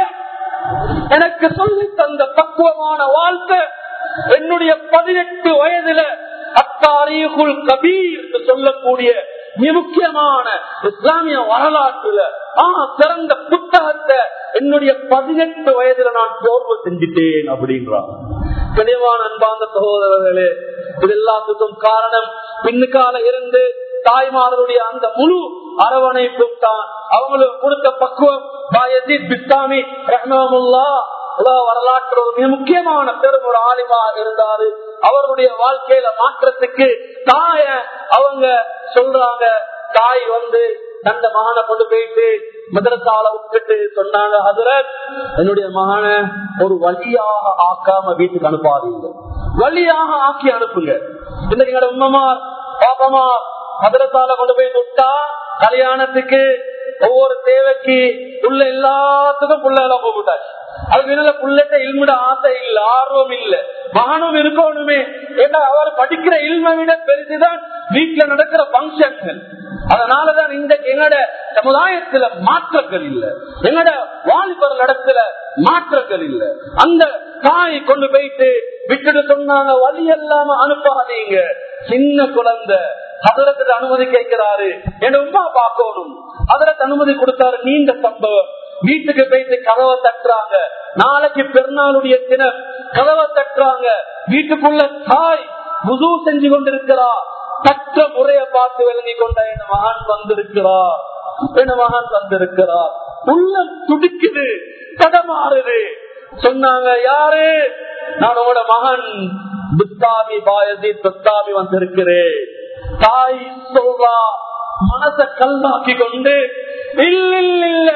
எனக்கு சொல்லி தந்த பக்குவமான வாழ்க்கை என்னுடைய பதினெட்டு வயதுல அத்தாரீகுல் கபீர் என்று சொல்லக்கூடிய மிக முக்கியமான இஸ்லாமிய வரலாற்றுல ஆஹ் சிறந்த புத்தகத்தை என்னுடைய பதினெட்டு வயதுல நான் தோர்வு செஞ்சுட்டேன் அப்படின்றான் தெளிவான அன்பாந்த சகோதரர்களே இது எல்லாத்துக்கும் காரணம் பின்னுக்கால இருந்து தாய்மார்களுடைய அந்த முழு அரவணைப்பும் தான் அவங்களுக்கு கொடுத்த பக்குவம் பிஸ்தாமி ரஹ்மமுல்லா உலக வரலாற்று ஒரு மிக முக்கியமான பெரும் ஒரு ஆலிமா இருந்தாரு அவருடைய வாழ்க்கையில மாற்றத்துக்கு தாய அவங்க சொல்றாங்க தாய் வந்து தந்த மகனை கொண்டு போயிட்டு மதரசால விட்டுட்டு சொன்னாங்க ஹசரத் என்னுடைய மகனை ஒரு வழியாக ஆக்காம வீட்டுக்கு அனுப்பாதீங்க வழியாக ஆக்கி அனுப்புங்க இன்னைக்கு எங்களோட உம்மமார் பாப்பமார் மதரசால கொண்டு போய் விட்டா கல்யாணத்துக்கு ஒவ்வொரு தேவைக்கு உள்ள எல்லாத்துக்கும் புள்ள போட்டாச்சு அதுக்கு மேல புள்ளட்ட இல்மிட ஆசை இல்ல ஆர்வம் இல்ல மகனும் இருக்கணுமே ஏன்னா அவர் படிக்கிற இல்மை விட பெருசுதான் வீட்டுல நடக்கிற பங்கன்கள் அதனாலதான் இந்த எங்கட சமுதாயத்துல மாற்றங்கள் இல்ல எங்கட வாலிபர் இடத்துல மாற்றங்கள் இல்ல அந்த தாய் கொண்டு போயிட்டு விட்டுட்டு சொன்னாங்க வழி இல்லாம அனுப்பாதீங்க சின்ன குழந்தை அதற்கு அனுமதி கேட்கிறாரு என் உமா பார்க்கணும் அதற்கு அனுமதி கொடுத்தாரு நீண்ட சம்பவம் வீட்டுக்கு போயிட்டு கதவை தட்டுறாங்க நாளைக்கு பெருநாளுடைய தினம் கதவை தட்டுறாங்க வீட்டுக்குள்ள தாய் முது செஞ்சு கொண்டிருக்கிறா தற்ற முறைய பார்த்து விளங்கி கொண்ட என் மகன் வந்திருக்கிறார் என் மகன் வந்திருக்கிறார் உள்ளம் துடிக்குது தடமாறுது சொன்னாங்க யாரு நான் உங்களோட மகன் புத்தாமி பாயதி புத்தாமி வந்திருக்கிறேன் தாய் சொல்றா மனச கல்லாக்கி கொண்டு இல்ல இல்ல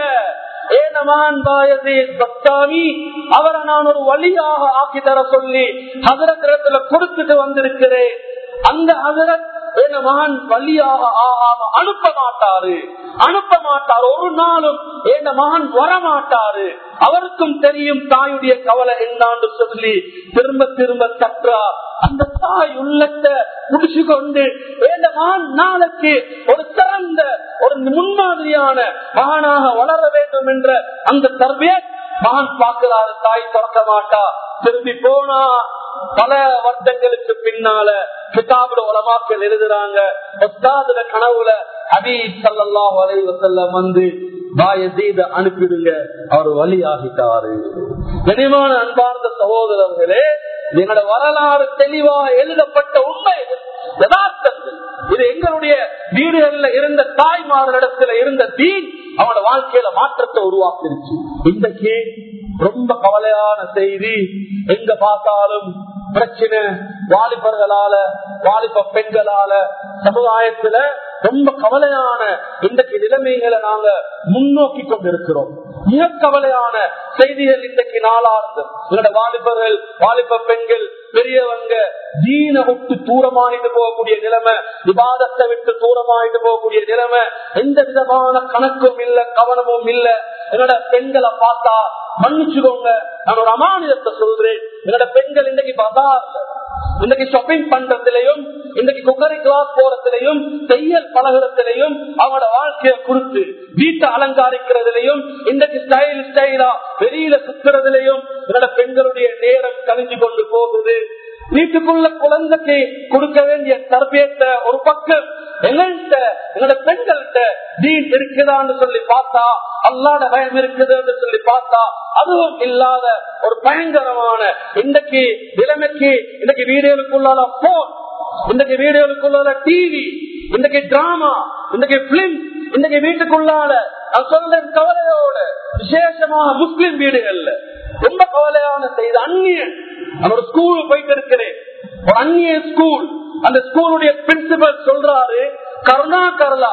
ஏனமான் பாயதி பத்தாமி அவரை நான் ஒரு வழியாக ஆக்கி தர சொல்லி ஹதரத்திரத்துல கொடுத்துட்டு வந்திருக்கிறேன் அந்த ஹதரத் என் மகன் வழியாக ஆகாம அனுப்ப மாட்டாரு அனுப்ப மாட்டார் ஒரு நாளும் என் மகன் வரமாட்டாரு அவருக்கும் தெரியும் தாயுடைய கவலை என்னான்னு சொல்லி திரும்ப திரும்ப தற்றா அந்த தாய் உள்ளத்தை முடிச்சு கொண்டு என் மகன் நாளைக்கு ஒரு சிறந்த ஒரு முன்மாதிரியான மகனாக வளர வேண்டும் என்ற அந்த தர்பிய மகன் பார்க்கிறாரு தாய் திறக்க மாட்டா திரும்பி போனா பல வருடங்களுக்கு பின்னால கிதாபுல உலமாக்கள் எழுதுறாங்க ஒத்தாதுல கனவுல அபி சல்லா வலை வசல்லம் வந்து பாயதீத அனுப்பிடுங்க அவர் வழியாகிட்டாரு கனிமான அன்பார்ந்த சகோதரர்களே எங்களோட வரலாறு தெளிவாக எழுதப்பட்ட உண்மை யதார்த்தங்கள் இது எங்களுடைய வீடுகள்ல இருந்த தாய்மார்களிடத்துல இருந்த தீன் அவனோட வாழ்க்கையில மாற்றத்தை உருவாக்கிருச்சு இன்றைக்கு ரொம்ப கவலையான செய்தி எங்க பார்த்தாலும் பிரச்சனை வாலிபர்களால வாலிப பெண்களால சமுதாயத்துல ரொம்ப கவலையான இன்றைக்கு நிலைமைகளை நாங்க முன்னோக்கி கொண்டிருக்கிறோம் மிக கவலையான செய்திகள் இன்றைக்கு நாளார்ந்து எங்களோட வாலிபர்கள் வாலிப பெண்கள் பெரியவங்க தீன விட்டு தூரமாயிட்டு போகக்கூடிய நிலைமை விவாதத்தை விட்டு தூரமாயிட்டு போகக்கூடிய நிலைமை எந்த விதமான கணக்கும் இல்ல கவனமும் இல்ல என்னோட பெண்களை பார்த்தா மன்னிச்சுக்கோங்க நான் ஒரு அமானியத்தை சொல்றேன் என்னோட பெண்கள் இன்னைக்கு பசார்ல இன்னைக்கு ஷாப்பிங் பண்றதுலயும் இன்னைக்கு குக்கரி கிளாஸ் போறதுலயும் தையல் பழகிறதுலயும் அவங்களோட வாழ்க்கையை குறித்து வீட்டை அலங்காரிக்கிறதுலயும் இன்னைக்கு ஸ்டைல் ஸ்டைலா வெளியில சுத்துறதுலயும் என்னோட பெண்களுடைய நேரம் கழிஞ்சு கொண்டு போகுது வீட்டுக்குள்ள குழந்தைக்கு கொடுக்க வேண்டிய தர்பியத்தை ஒரு பக்கம் எங்கள்கிட்ட எங்களோட பெண்கள்கிட்ட தீன் இருக்குதான்னு சொல்லி பார்த்தா அல்லாட பயம் இருக்குதுன்னு சொல்லி பார்த்தா அதுவும் இல்லாத ஒரு பயங்கரமான இன்றைக்கு நிலைமைக்கு இன்னைக்கு வீடுகளுக்குள்ளால போன் இன்றைக்கு வீடுகளுக்குள்ளால டிவி இன்றைக்கு டிராமா இன்றைக்கு பிலிம் இன்றைக்கு வீட்டுக்குள்ளால நான் சொல்றேன் கவலையோட விசேஷமாக முஸ்லிம் வீடுகள்ல ரொம்ப கவலையான செய்தி அந்நியன் நான் ஒரு ஸ்கூல் போயிட்டு இருக்கிறேன் ஒரு அந்நிய ஸ்கூல் அந்த ஸ்கூலுடைய பிரின்சிபல் சொல்றாரு கருணா கரலா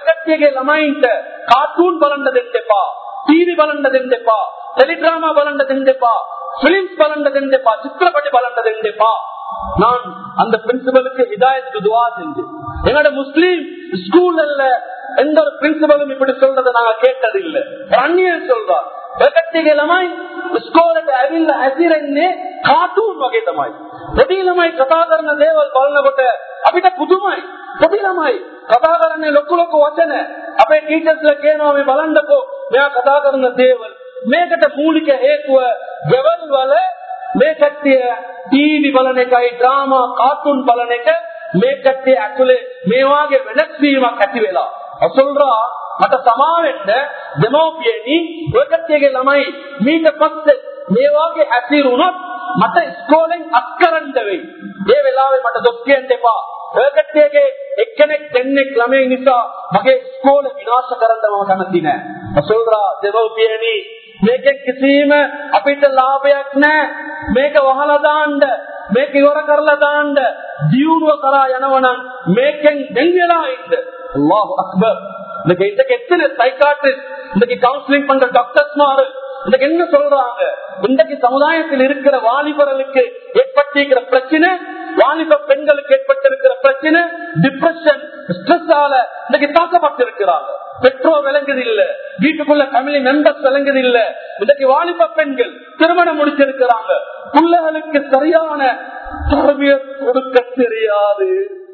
ಲಮೈಂಟ್ ಕಾರ್ಟೂನ್ ಬಲಂಡದೆಂದೆಪ್ಪ ಟಿವಿ ಬಲಂಡದೆಂದೆಪ್ಪ ಟೆಲಿಡ್ರಾಮಾ ಬಲಂಡದೆಂದೆಪ್ಪ பிலிம்ஸ் பலண்டதெண்டேப்பா சித்திரப்பட்டி பலண்டதெண்டேப்பா நான் அந்த பிரின்சிபலுக்கு ஹிதாயத்துக்கு துவா செஞ்சு என்னோட முஸ்லீம் ஸ்கூல்ல எந்த ஒரு பிரின்சிபலும் இப்படி சொல்றதை நாங்க கேட்டது இல்ல அந்நியன் சொல்றா ಪ್ರಕಟಿಗೆ ಲಮಾಯ್ ಸ್ಕೋರට ඇවිල්ලා ඇසිරෙන්නේ කාටූන් වගේ තමයි. පොඩි ළමයි කතා කරන දේවල් බලනකොට අපිට පුදුමයි. පොඩි ළමයි කතා කරන්නේ ලොකු ලොකු වචන. අපේ ටීචර්ස්ලා කියනවා මේ බලන්නකෝ මෙයා කතා කරන දේවල්. මේකට මූලික හේතුව ගෙවල් වල මේ කට්ටිය ටීවි බලන එකයි ඩ්‍රාමා කාටූන් බලන එක මේ කට්ටිය ඇතුලේ මේ වාගේ වෙනස් වීමක් ඇති වෙලා. අසල්රා මට සමාවෙන්න දෙමෝපියනි ඔයකට්ටියගේ ළමයි මීට පස්සේ මේ වාගේ ඇතිරුණොත් මට ඉස්කෝලෙන් අත්කරන්න වෙයි. ඒ වෙලාවේ මට දොස් කියන්න එපා. ඔයකට්ටියගේ එක්කෙනෙක් දෙන්නෙක් ළමයි නිසා මගේ ඉස්කෝල විනාශ කරන්න මම කැමති නෑ. අසල්රා දෙමෝපියනි මේකෙන් කිසිම අපිට ලාභයක් නෑ. මේක වහලා දාන්න මේක ඉවර කරලා දාන්න දියුණුව කරා යනවනම් මේකෙන් දෙන් වෙලා ඉන්න. அல்லாஹ் அக்பர் இன்னைக்கு இன்றைக்கு எத்தனை சைக்காட்ரிஸ்ட் இன்னைக்கு கவுன்சிலிங் பண்ற டாக்டர்ஸ் மாறு இன்னைக்கு என்ன சொல்றாங்க இன்றைக்கு சமுதாயத்தில் இருக்கிற வாலிபர்களுக்கு ஏற்பட்டிருக்கிற பிரச்சனை வாலிப பெண்களுக்கு ஏற்பட்டிருக்கிற பிரச்சனை டிப்ரெஷன் ஸ்ட்ரெஸ்ஸால இன்னைக்கு தாக்கப்பட்டிருக்கிறாங்க பெற்றோர் விளங்குது இல்ல வீட்டுக்குள்ள ஃபேமிலி மெம்பர்ஸ் விளங்குது இல்ல இன்னைக்கு வாலிப பெண்கள் திருமணம் முடிச்சிருக்கிறாங்க பிள்ளைகளுக்கு சரியான தரவிய கொடுக்க தெரியாது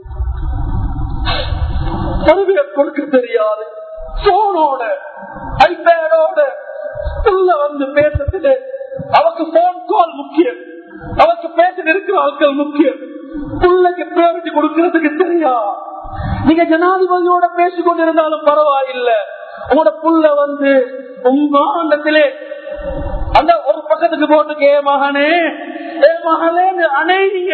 தரவிய கொடுக்க தெரியாது போனோட ஐபேடோட உள்ள வந்து பேசுறது அவருக்கு போன் கால் முக்கியம் அவருக்கு பேச இருக்கிற ஆட்கள் முக்கியம் பிள்ளைக்கு பிரியாரிட்டி கொடுக்கறதுக்கு தெரியா நீங்க ஜனாதிபதியோட பேசிக் கொண்டிருந்தாலும் பரவாயில்ல உங்களோட புள்ள வந்து உமாண்டத்திலே அந்த ஒரு பக்கத்துக்கு போட்டுக்கு ஏ மகனே ஏ மகளே அணைங்க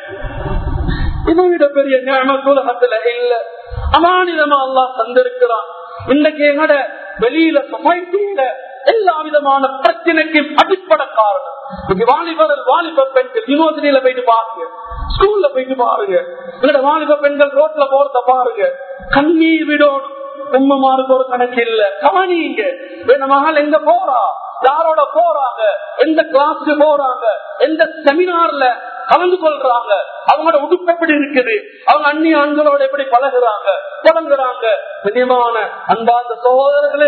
இதை விட பெரிய ஞானம் உலகத்துல இல்ல அமானிதமா அல்லா தந்திருக்கிறான் இன்னைக்கு எங்கட வெளியில சொசைட்டியில எல்லா விதமான பிரச்சனைக்கும் அடிப்படை காரணம் இன்னைக்கு வாலிபர் வாலிப பெண்கள் யூனிவர்சிட்டியில போயிட்டு பாருங்க ஸ்கூல்ல போயிட்டு பாருங்க எங்கட வாலிப பெண்கள் ரோட்ல போறத பாருங்க கண்ணீர் விடணும் உம்மமாருக்கு ஒரு கணக்கு இல்ல கவனிங்க என் மகள் எங்க போறா யாரோட போறாங்க எந்த கிளாஸ்க்கு போறாங்க எந்த செமினார்ல கலந்து கொள்றாங்க அவங்களோட உடுப்பு எப்படி இருக்குது அவங்க அந்நிய ஆண்களோட எப்படி பழகுறாங்க தொடங்குறாங்க கண்ணியமான அன்பார்ந்த சகோதரர்களே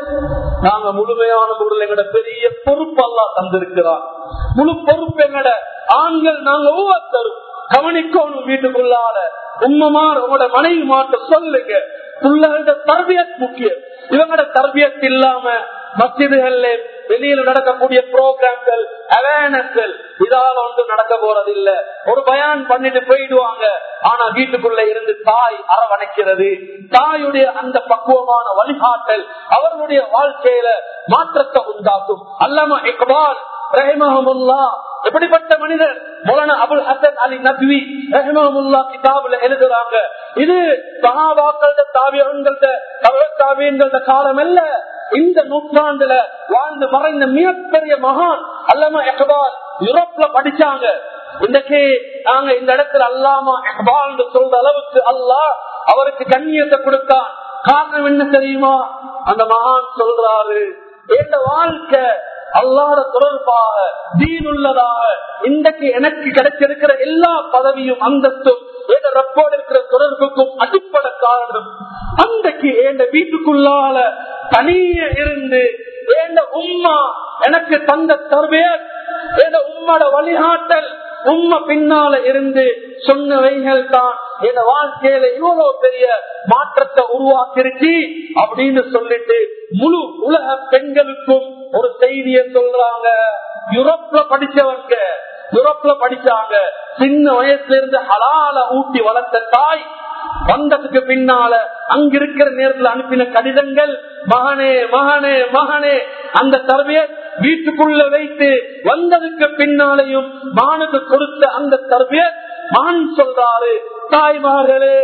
நாங்க முழுமையான முறையில் எங்கட பெரிய பொறுப்பு எல்லாம் தந்திருக்கிறான் முழு பொறுப்பு எங்கட ஆண்கள் நாங்க ஒவ்வொருத்தரும் கவனிக்கணும் வீட்டுக்குள்ளால உண்மைமார் உங்களோட மனைவி மாட்ட சொல்லுங்க பிள்ளைகளோட தர்பியத் முக்கியம் இவங்களோட தர்பியத் இல்லாம மசிதுகள்ல வெளியில நடக்கக்கூடிய ப்ரோக்ராம்கள் அவேர்னஸ்கள் இதால ஒன்றும் நடக்க போறது இல்ல ஒரு பயான் பண்ணிட்டு போயிடுவாங்க ஆனா வீட்டுக்குள்ள இருந்து தாய் அரவணைக்கிறது தாயுடைய அந்த பக்குவமான வழிகாட்டல் அவர்களுடைய வாழ்க்கையில மாற்றத்தை உண்டாக்கும் அல்லாம இக்பால் ரஹிமஹமுல்லா எப்படிப்பட்ட மனிதர் மௌலானா அபுல் ஹசன் அலி நத்வி ரஹிமஹமுல்லா கிதாபுல எழுதுறாங்க இது சஹாபாக்கள தாவியங்கள தாவியங்கள காலம் அல்ல இந்த நூற்றாண்டுல வாழ்ந்து மறைந்த மிகப்பெரிய மகான் அல்லாம எக்பால் யூரோப்ல படிச்சாங்க இன்னைக்கு நாங்க இந்த இடத்துல அல்லாமா எக்பால் சொல்ற அளவுக்கு அல்லாஹ் அவருக்கு கண்ணியத்தை கொடுத்தான் காரணம் என்ன தெரியுமா அந்த மகான் சொல்றாரு எந்த வாழ்க்கை அல்லாத தொடர்பாக தீனுள்ளதாக இன்றைக்கு எனக்கு கிடைச்சிருக்கிற எல்லா பதவியும் அந்தஸ்தும் எந்த ரப்போடு இருக்கிற தொடர்புக்கும் அடிப்படை காரணம் அன்றைக்கு என் வீட்டுக்குள்ளால தனியே இருந்து என் உம்மா எனக்கு தந்த தருவேர் என் உம்மோட வழிகாட்டல் உண்மை பின்னால இருந்து சொன்னவைகள் தான் என் வாழ்க்கையில இவ்வளவு பெரிய மாற்றத்தை உருவாக்கிருச்சு அப்படின்னு சொல்லிட்டு முழு உலக பெண்களுக்கும் ஒரு செய்திய சொல்றாங்க யூரோப்ல படிச்சவங்க யூரோப்ல படிச்சாங்க சின்ன வயசுல இருந்து ஹலால ஊட்டி வளர்த்த தாய் வந்ததுக்கு பின்னால அங்க இருக்கிற நேரத்தில் அனுப்பின கடிதங்கள் மகனே மகனே மகனே அந்த தரவைய வீட்டுக்குள்ள வைத்து வந்ததுக்கு பின்னாலையும் மானுக்கு கொடுத்த அந்த தரவைய மான் சொல்றாரு தாய்மார்களே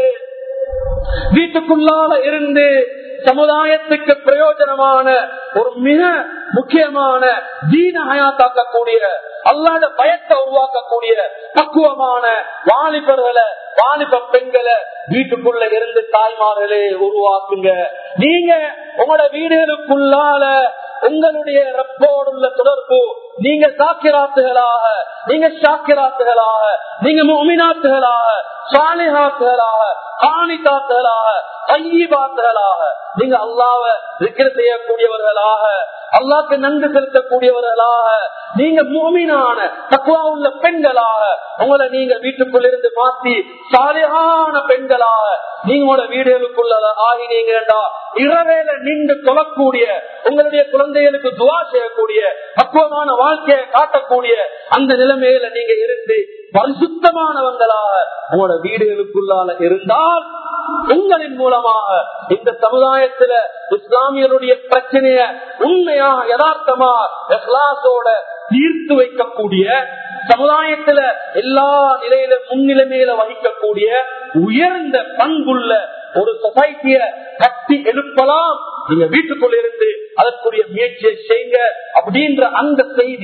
வீட்டுக்குள்ளால இருந்து சமுதாயத்துக்கு பிரயோஜனமான ஒரு மிக முக்கியமான தீன ஹயாத்தாக்கக்கூடிய அல்லாத பயத்தை உருவாக்கக்கூடிய பக்குவமான வாலிபர்களை வாலிப பெண்களை வீட்டுக்குள்ள இருந்து தாய்மார்களே உருவாக்குங்க நீங்க உங்களோட வீடுகளுக்குள்ளால உங்களுடைய ரப்போடு உள்ள தொடர்பு நீங்க சாக்கிராத்துகளாக நீங்க சாக்கிராத்துகளாக நீங்க மொமினாத்துகளாக சாலிஹாத்துகளாக காணிக்காத்துகளாக கையிபாத்துகளாக நீங்க அல்லாவ விக்கிர செய்யக்கூடியவர்களாக அல்லாக்கு நன்கு செலுத்தக்கூடியவர்களாக நீங்க மூமினான தக்குவா உள்ள பெண்களாக உங்களை நீங்க வீட்டுக்குள்ள இருந்து மாத்தி சாலியான பெண்களாக நீங்களோட வீடுகளுக்குள்ள ஆகினீங்கடா இரவேல நின்று தொழக்கூடிய உங்களுடைய குழந்தைகளுக்கு துவா செய்யக்கூடிய பக்குவமான வாழ்க்கையை காட்டக்கூடிய அந்த நிலைமையில நீங்க இருந்து பரிசுத்தமானவங்களாக உங்களோட வீடுகளுக்குள்ளால இருந்தால் உங்களின் மூலமாக இந்த சமுதாயத்துல இஸ்லாமியருடைய பிரச்சனைய உண்மையா யதார்த்தமா எஹ்லாசோட தீர்த்து வைக்கக்கூடிய சமுதாயத்துல எல்லா நிலையில முன்னிலைமையில வகிக்கக்கூடிய உயர்ந்த பண்புள்ள ஒரு சொசைட்டிய கட்டி எழுப்பலாம் நீங்க வீட்டுக்குள்ள இருந்து அதற்குரிய முயற்சியை செய்யுங்க அப்படின்ற அந்த செய்திய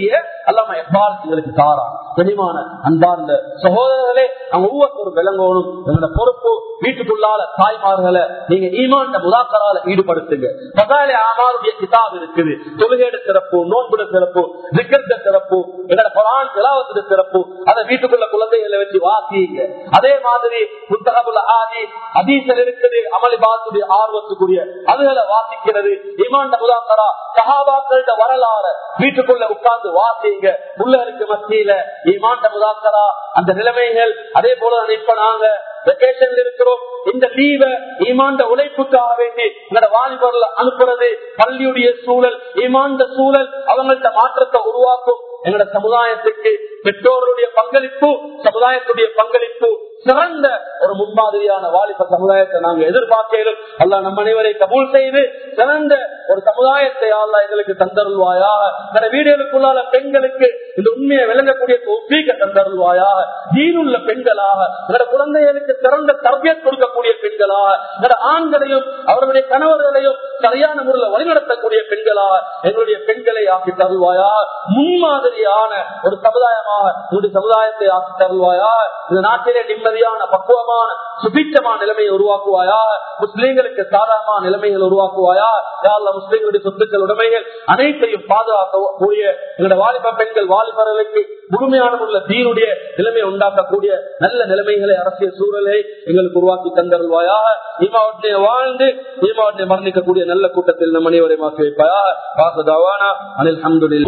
அல்லாம எப்பால் எங்களுக்கு தாரா கனிமான அன்பார்ந்த சகோதரர்களே அவங்க ஒவ்வொருத்தரும் விளங்கணும் எங்களோட பொறுப்பு வீட்டுக்குள்ளால தாய்மார்களை நீங்க ஈமாண்ட முதாக்கரால ஈடுபடுத்துங்க பசாலே ஆமாருடைய கிதாப் இருக்குது தொழுகையோட சிறப்பு நோன்புட சிறப்பு திக்கத்த சிறப்பு எங்களோட குரான் திலாவத்துட சிறப்பு அதை வீட்டுக்குள்ள குழந்தைகளை வச்சு வாசிங்க அதே மாதிரி புத்தகமுள்ள ஆதி அதீசல் இருக்குது அமளிபாத்துடைய ஆர்வத்துக்குரிய அதுகளை வாசிக்கிறது ஈமாண்ட முதாக்கரா சகாபாக்கள வரலாறு வீட்டுக்குள்ள உட்கார்ந்து வாசிங்க உள்ளருக்கு மத்தியில ஈமாண்ட முதாக்கரா அந்த நிலைமைகள் அதே போல இப்ப நாங்க வெக்கேஷன்ல இருக்கிறோம் இந்த லீவ ஈமாண்ட உழைப்புக்காக வேண்டி இந்த வாலிபர்ல அனுப்புறது பள்ளியுடைய சூழல் ஈமாண்ட சூழல் அவங்கள்ட்ட மாற்றத்தை உருவாக்கும் எங்களோட சமுதாயத்துக்கு பெற்றோருடைய பங்களிப்பு சமுதாயத்துடைய பங்களிப்பு சிறந்த ஒரு முன்மாதிரியான வாலிப சமுதாயத்தை நாங்கள் எதிர்பார்க்கிறோம் அல்ல நம் அனைவரை கபூல் செய்து சிறந்த ஒரு சமுதாயத்தை அல்ல எங்களுக்கு தந்தருள்வாயாக இந்த வீடுகளுக்குள்ளால பெண்களுக்கு இந்த உண்மையை விளங்கக்கூடிய ஒப்பீக்க தந்தருள்வாயாக தீனுள்ள பெண்களாக எங்களோட குழந்தைகளுக்கு சிறந்த தர்பியத் கொடுக்கக்கூடிய பெண்களாக எங்களோட ஆண்களையும் அவர்களுடைய கணவர்களையும் சரியான முறையில் வழிநடத்தக்கூடிய பெண்களாக எங்களுடைய பெண்களை ஆக்கி தருவாயாக முன்மாதிரியான ஒரு சமுதாயமாக என்னுடைய சமுதாயத்தை ஆக்கி தருவாயாக இந்த நாட்டிலே நிம்மதியான பக்குவமான சுபிச்சமான நிலைமையை உருவாக்குவாயா முஸ்லீம்களுக்கு சாதாரணமான நிலைமைகள் உருவாக்குவாயா யாழ்ல முஸ்லீம்களுடைய சொத்துக்கள் உடைமைகள் அனைத்தையும் பாதுகாக்கக்கூடிய எங்களுடைய வாலிப பெண்கள் வாலிபர்களுக்கு முழுமையான உள்ள தீனுடைய நிலைமையை உண்டாக்கக்கூடிய நல்ல நிலைமைகளை அரசியல் சூழலை எங்களுக்கு உருவாக்கி தந்தருள்வாயாக ஈமாவட்டினை வாழ்ந்து ஈமாவட்டினை மரணிக்கக்கூடிய நல்ல கூட்டத்தில் நம் அனைவரை மாற்றி வைப்பாயா பாசதாவானா அனில் அஹமதுல்ல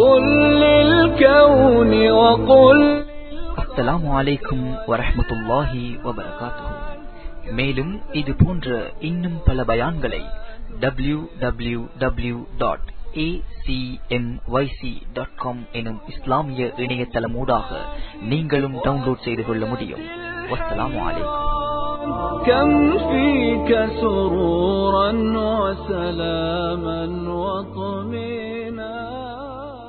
அஸ்ஸலாமு அலைக்கும் வரஹமத்துல்லாஹி வபரகாத்துஹு மேலும் இது போன்ற இன்னும் பல பயான்களை W W W dot acmyc.com எனும் இஸ்லாமிய இணையதளமூடாக நீங்களும் டவுன்லோட் செய்து கொள்ள முடியும் வஸ்ஸலாமு அலைக்கும் كم فيك سرورا وسلاما وطمئنا